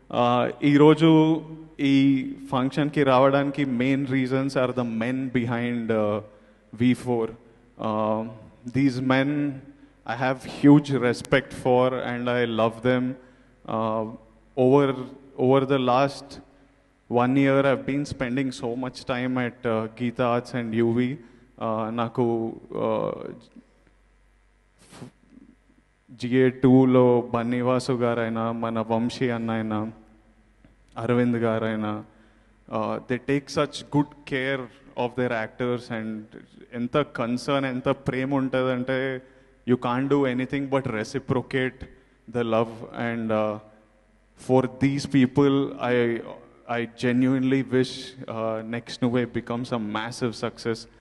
ఈరోజు ఈ ఫంక్షన్కి రావడానికి main reasons are the men behind we for these men I have huge respect for and I love them over over the last one year I've been spending so much time at Geetha Arts and UV నాకు GA టూలో బన్నీవాసు గారైనా మన వంశీ అన్న అయినా అరవింద్ గారైనా they take such good care of their actors and ఎంత concern ఎంత ప్రేమ ఉంటుందంటే you can do anything but reciprocate the love and for these people I I genuinely wish uh, Next Nuve becomes a massive success.